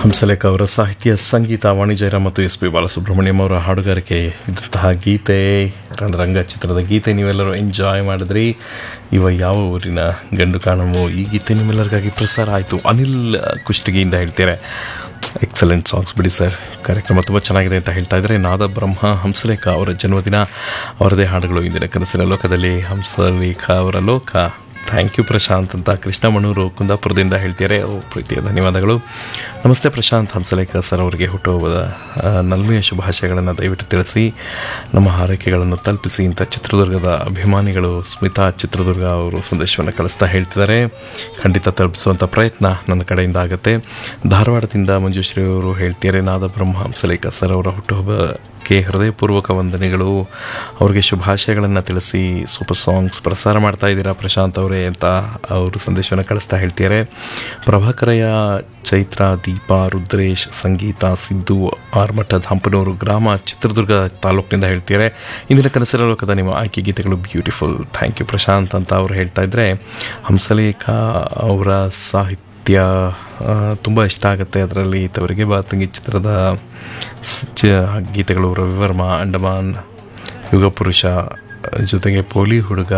ಹಂಸಲೇಖ ಅವರ ಸಾಹಿತ್ಯ ಸಂಗೀತ ವಾಣಿಜ್ಯರ ಮತ್ತು ಎಸ್ ಪಿ ಬಾಲಸುಬ್ರಹ್ಮಣ್ಯಂ ಅವರ ಹಾಡುಗಾರಿಕೆ ಇದ್ದಂತಹ ಗೀತೆ ರಣರಂಗ ಚಿತ್ರದ ಗೀತೆ ನೀವೆಲ್ಲರೂ ಎಂಜಾಯ್ ಮಾಡಿದ್ರಿ ಇವ ಯಾವ ಊರಿನ ಗಂಡು ಕಾಣವು ಈ ಗೀತೆ ನಿಮ್ಮೆಲ್ಲರಿಗಾಗಿ ಪ್ರಸಾರ ಆಯಿತು ಅನಿಲ್ ಕುಷ್ಟಗಿಯಿಂದ ಹೇಳ್ತಾರೆ ಎಕ್ಸಲೆಂಟ್ ಸಾಂಗ್ಸ್ ಬಿಡಿ ಸರ್ ಕಾರ್ಯಕ್ರಮ ತುಂಬ ಚೆನ್ನಾಗಿದೆ ಅಂತ ಹೇಳ್ತಾ ಇದ್ದಾರೆ ನಾದ ಬ್ರಹ್ಮ ಹಂಸಲೇಖ ಅವರ ಜನ್ಮದಿನ ಅವರದೇ ಹಾಡುಗಳು ಇಂದಿನ ಕನಸಿನ ಲೋಕದಲ್ಲಿ ಹಂಸಲೇಖ ಅವರ ಲೋಕ ಥ್ಯಾಂಕ್ ಯು ಪ್ರಶಾಂತ್ ಅಂತ ಕೃಷ್ಣ ಮಣೂರು ಕುಂದಾಪುರದಿಂದ ಹೇಳ್ತಾರೆ ಓ ಪ್ರೀತಿಯ ಧನ್ಯವಾದಗಳು ನಮಸ್ತೆ ಪ್ರಶಾಂತ್ ಹಂಸಲೇಖ ಸರ್ ಅವರಿಗೆ ಹುಟ್ಟುಹಬ್ಬದ ಆ, ನಲ್ಮೆಯ ಶುಭಾಶಯಗಳನ್ನು ದಯವಿಟ್ಟು ತಿಳಿಸಿ ನಮ್ಮ ಹಾರೈಕೆಗಳನ್ನು ತಲುಪಿಸಿ ಅಂತ ಚಿತ್ರದುರ್ಗದ ಅಭಿಮಾನಿಗಳು ಸ್ಮಿತಾ ಚಿತ್ರದುರ್ಗ ಅವರು ಸಂದೇಶವನ್ನು ಕಳಿಸ್ತಾ ಹೇಳ್ತಿದ್ದಾರೆ ಖಂಡಿತ ತಲುಪಿಸುವಂಥ ಪ್ರಯತ್ನ ನನ್ನ ಕಡೆಯಿಂದ ಆಗುತ್ತೆ ಧಾರವಾಡದಿಂದ ಮಂಜುಶ್ರೀ ಅವರು ಹೇಳ್ತಿದ್ದಾರೆ ನಾದ ಬ್ರಹ್ಮ ಹಂಸಲೇಖ ಸರ್ ಅವರ ಹುಟ್ಟುಹಬ್ಬಕ್ಕೆ ಹೃದಯಪೂರ್ವಕ ವಂದನೆಗಳು ಅವರಿಗೆ ಶುಭಾಶಯಗಳನ್ನು ತಿಳಿಸಿ ಸೂಪರ್ ಸಾಂಗ್ಸ್ ಪ್ರಸಾರ ಮಾಡ್ತಾ ಇದ್ದೀರಾ ಪ್ರಶಾಂತ್ ಅವರೇ ಅಂತ ಅವರು ಸಂದೇಶವನ್ನು ಕಳಿಸ್ತಾ ಹೇಳ್ತಿದ್ದಾರೆ ಪ್ರಭಾಕರಯ್ಯ ಚೈತ್ರ ದೀಪ ರುದ್ರೇಶ್ ಸಂಗೀತ ಸಿದ್ದು ಆರ್ಮಠದ ಹಂಪನೂರು ಗ್ರಾಮ ಚಿತ್ರದುರ್ಗ ತಾಲೂಕಿನಿಂದ ಹೇಳ್ತಿದ್ದಾರೆ ಇಂದಿನ ಕನಸಿನ ಲೋಕದ ನಿಮ್ಮ ಆಯ್ಕೆ ಗೀತೆಗಳು ಬ್ಯೂಟಿಫುಲ್ ಥ್ಯಾಂಕ್ ಯು ಪ್ರಶಾಂತ್ ಅಂತ ಅವರು ಹೇಳ್ತಾ ಇದ್ದರೆ ಹಂಸಲೇಖ ಅವರ ಸಾಹಿತ್ಯ ತುಂಬ ಇಷ್ಟ ಆಗುತ್ತೆ ಅದರಲ್ಲಿ ತವರಿಗೆ ಬಾತಂಗಿ ಚಿತ್ರದ ಸ್- ಚ- ಗೀತೆಗಳು ರವಿವರ್ಮ ಅಂಡಮಾನ್ ಯುಗ ಪುರುಷ ಜೊತೆಗೆ ಪೋಲಿ ಹುಡುಗ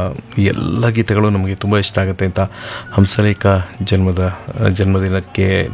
ಎಲ್ಲ ಗೀತೆಗಳು ನಮಗೆ ತುಂಬ ಇಷ್ಟ ಆಗುತ್ತೆ ಅಂತ ಹಂಸಲೇಖ ಜನ್ಮದ ಜನ್ಮದಿನಕ್ಕೆ